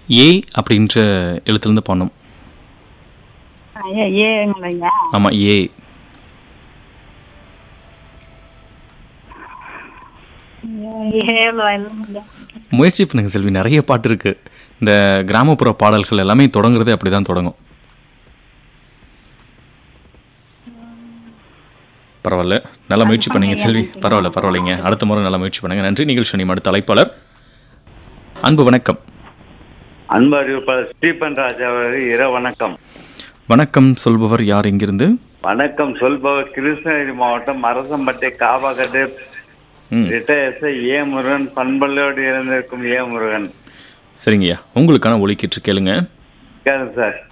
ஏ அப்படின்ற எழுத்துலேருந்து பாடணும் ஐயா ஏங்களையா ஆமாம் ஏ ஏழு இல்லைங்க முயற்சி பண்ணுங்க செல்வி நிறைய பாட்டு இருக்கு இந்த கிராமப்புற பாடல்கள் எல்லாமே தொடங்குறதே அப்படி தான் தொடங்கும் பரவாயில்ல நல்லா முயற்சி பண்ணீங்க செல்வி பரவாயில்ல பரவாயில்லைங்க அடுத்த முறை நல்லா முயற்சி பண்ணுங்க நன்றி நிகழ்ச்சி நீ அடுத்த அழைப்பாளர் அன்பு வணக்கம் அன்பு அறிவிப்பாளர் ஸ்டீபன் ராஜா அவர்கள் இரவு வணக்கம் வணக்கம் சொல்பவர் யார் எங்கிருந்து வணக்கம் சொல்பவர் கிருஷ்ணகிரி மாவட்டம் அரசம்பட்டை காவாக்கட்டு ம் ரிட்டையர்ஸ் ஏ முருகன் பண்பள்ளோடு இருந்திருக்கும் ஏ முருகன் சரிங்கய்யா உங்களுக்கான ஒலிக்கிட்டு கேளுங்க கேளுங்க சார்